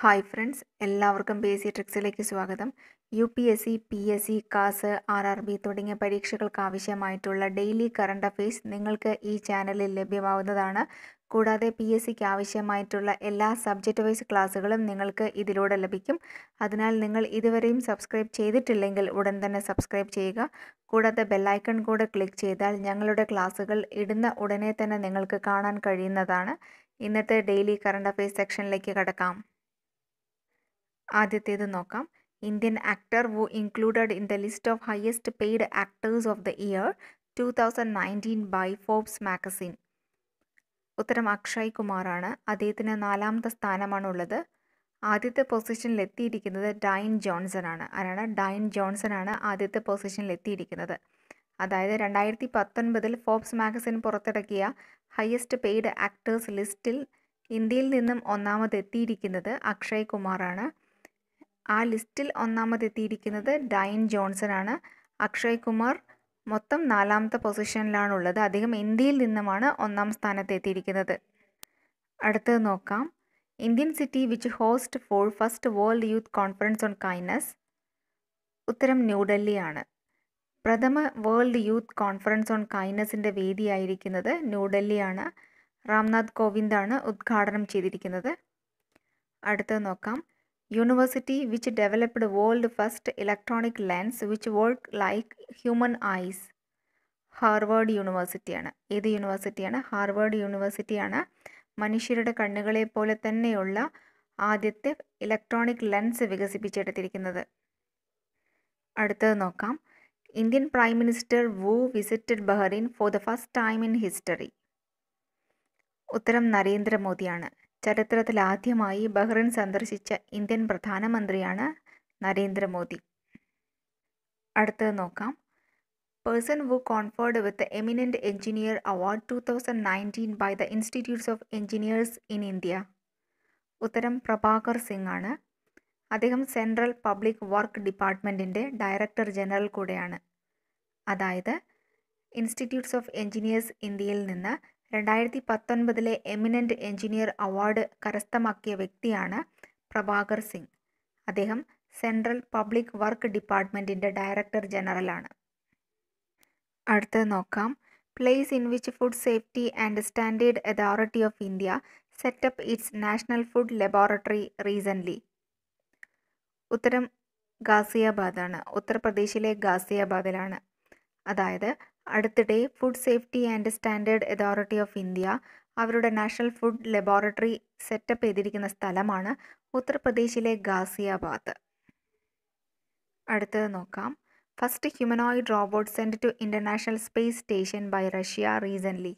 hi friends എല്ലാവർക്കും P S C ട്രിക്സിലേക്ക് സ്വാഗതം U P S C P S C KAS R R B തുടങ്ങിയ പരീക്ഷകൾക്ക് ആവശ്യമായിട്ടുള്ള ഡെയിലി കറണ്ട് അഫെയർസ് നിങ്ങൾക്ക് ഈ ചാനലിൽ ലഭ്യമാവുന്നതാണ് കൂടാതെ പി എസ് സിക്ക് ആവശ്യമായിട്ടുള്ള എല്ലാ സബ്ജക്റ്റ് വൈസ് ക്ലാസ്സുകളും നിങ്ങൾക്ക് ഇതിലൂടെ ലഭിക്കും അതിനാൽ നിങ്ങൾ ഇതുവരെയും സബ്സ്ക്രൈബ് ചെയ്തിട്ടില്ലെങ്കിൽ ഉടൻ തന്നെ സബ്സ്ക്രൈബ് ചെയ്യുക കൂടാതെ ബെല്ലൈക്കൺ കൂടെ ക്ലിക്ക് ചെയ്താൽ ഞങ്ങളുടെ ക്ലാസ്സുകൾ ഇടുന്ന ഉടനെ തന്നെ നിങ്ങൾക്ക് കാണാൻ കഴിയുന്നതാണ് ഇന്നത്തെ ഡെയിലി കറണ്ട് അഫെയർസ് സെക്ഷനിലേക്ക് കടക്കാം ആദ്യത്തേത് നോക്കാം Indian actor who included in the list of highest paid actors of the year two thousand nineteen by Forbes magazine ഉത്തരം അക്ഷയ് കുമാറാണ് അദ്ദേഹത്തിന് നാലാമത്തെ സ്ഥാനമാണുള്ളത് ആദ്യത്തെ പൊസിഷനിൽ എത്തിയിരിക്കുന്നത് ഡൈൻ ജോൺസൺ ആണ് ആരാണ് ഡൈൻ ജോൺസൺ ആണ് ആദ്യത്തെ പൊസിഷനിൽ എത്തിയിരിക്കുന്നത് അതായത് രണ്ടായിരത്തി പത്തൊൻപതിൽ ഫോബ്സ് മാഗസിൻ പുറത്തിറക്കിയ ഹയസ്റ്റ് പെയ്ഡ് ആക്ടേഴ്സ് ലിസ്റ്റിൽ ഇന്ത്യയിൽ നിന്നും ഒന്നാമതെത്തിയിരിക്കുന്നത് അക്ഷയ് കുമാറാണ് ആ ലിസ്റ്റിൽ ഒന്നാമതെത്തിയിരിക്കുന്നത് ഡൈൻ ജോൺസൺ ആണ് അക്ഷയ് കുമാർ മൊത്തം നാലാമത്തെ പൊസിഷനിലാണുള്ളത് അദ്ദേഹം ഇന്ത്യയിൽ നിന്നുമാണ് ഒന്നാം സ്ഥാനത്ത് എത്തിയിരിക്കുന്നത് അടുത്തത് നോക്കാം Indian city which host for first world youth conference on kindness ഉത്തരം ന്യൂഡൽഹിയാണ് പ്രഥമ വേൾഡ് യൂത്ത് കോൺഫറൻസ് ഓൺ കൈൻഡ്നസിൻ്റെ വേദിയായിരിക്കുന്നത് ന്യൂഡൽഹിയാണ് രാംനാഥ് കോവിന്ദാണ് ഉദ്ഘാടനം ചെയ്തിരിക്കുന്നത് അടുത്തത് നോക്കാം university which developed world first electronic lens which work like human eyes Harvard യൂണിവേഴ്സിറ്റിയാണ് ഏത് യൂണിവേഴ്സിറ്റിയാണ് ഹാർവേഡ് യൂണിവേഴ്സിറ്റിയാണ് മനുഷ്യരുടെ കണ്ണുകളെ പോലെ തന്നെയുള്ള ആദ്യത്തെ ഇലക്ട്രോണിക് ലെൻസ് വികസിപ്പിച്ചെടുത്തിരിക്കുന്നത് അടുത്തത് നോക്കാം Indian prime minister who visited Bahrain for the first time in history ഉത്തരം നരേന്ദ്രമോദിയാണ് ചരിത്രത്തിൽ ആദ്യമായി ബഹ്റിൻ സന്ദർശിച്ച ഇന്ത്യൻ പ്രധാനമന്ത്രിയാണ് നരേന്ദ്രമോദി അടുത്തത് നോക്കാം person who conferred with eminent engineer award two thousand nineteen by the institutes of engineers in India ഉത്തരം പ്രഭാകർ സിംഗ് ആണ് അദ്ദേഹം സെൻട്രൽ പബ്ലിക് വർക്ക് ഡിപ്പാർട്ട്മെൻറ്റിൻ്റെ ഡയറക്ടർ ജനറൽ കൂടെയാണ് അതായത് ഇൻസ്റ്റിറ്റ്യൂട്ട്സ് ഓഫ് എഞ്ചിനീയേഴ്സ് ഇന്ത്യയിൽ നിന്ന് രണ്ടായിരത്തി പത്തൊൻപതിലെ എമിനൻറ്റ് എഞ്ചിനീയർ അവാർഡ് കരസ്ഥമാക്കിയ വ്യക്തിയാണ് പ്രഭാകർ സിംഗ് അദ്ദേഹം സെൻട്രൽ പബ്ലിക് വർക്ക് ഡിപ്പാർട്ട്മെൻറ്റിൻ്റെ ഡയറക്ടർ ജനറലാണ് അടുത്തത് നോക്കാം place in which food safety and standard authority of India setup its national food laboratory recently ഉത്തരം ഗാസിയാബാദാണ് ഉത്തർപ്രദേശിലെ ഗാസിയാബാദിലാണ് അതായത് അടുത്തിടെ food safety and standard authority of India അവരുടെ നാഷണൽ ഫുഡ് ലബോറട്ടറി സെറ്റപ്പ് ചെയ്തിരിക്കുന്ന സ്ഥലമാണ് ഉത്തർപ്രദേശിലെ ഗാസിയാബാദ് അടുത്തത് നോക്കാം first humanoid robot send to international space station by Russia recently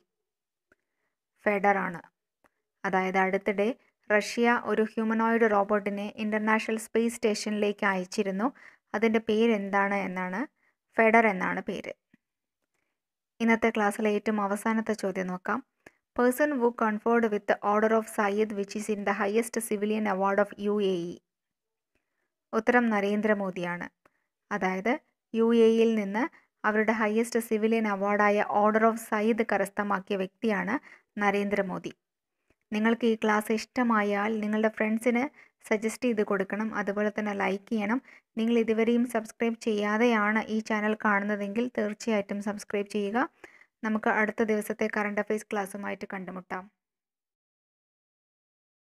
Fedor ആണ് അതായത് അടുത്തിടെ റഷ്യ ഒരു ഹ്യൂമനോയിഡ് റോബോട്ടിനെ ഇൻ്റർനാഷണൽ സ്പേസ് സ്റ്റേഷനിലേക്ക് അയച്ചിരുന്നു അതിൻ്റെ പേരെന്താണ് എന്നാണ് ഫെഡർ എന്നാണ് പേര് ഇന്നത്തെ ക്ലാസ്സിലെ ഏറ്റവും അവസാനത്തെ ചോദ്യം നോക്കാം person who conferred with order of Zayed which is in the highest civilian award of U A E ഉത്തരം നരേന്ദ്രമോദിയാണ് അതായത് യു എ ഇയിൽ നിന്ന് അവരുടെ ഹയസ്റ്റ് സിവിലിയൻ അവാർഡായ ഓർഡർ ഓഫ് സയ്യിദ് കരസ്ഥമാക്കിയ വ്യക്തിയാണ് നരേന്ദ്രമോദി നിങ്ങൾക്ക് ഈ ക്ലാസ് ഇഷ്ടമായാൽ നിങ്ങളുടെ ഫ്രണ്ട്സിന് സജസ്റ്റ് ചെയ്ത് കൊടുക്കണം അതുപോലെ തന്നെ ലൈക്ക് ചെയ്യണം നിങ്ങൾ ഇതുവരെയും സബ്സ്ക്രൈബ് ചെയ്യാതെയാണ് ഈ ചാനൽ കാണുന്നതെങ്കിൽ തീർച്ചയായിട്ടും സബ്സ്ക്രൈബ് ചെയ്യുക നമുക്ക് അടുത്ത ദിവസത്തെ കറണ്ട് അഫയേഴ്സ് ക്ലാസ്സുമായിട്ട് കണ്ടുമുട്ടാം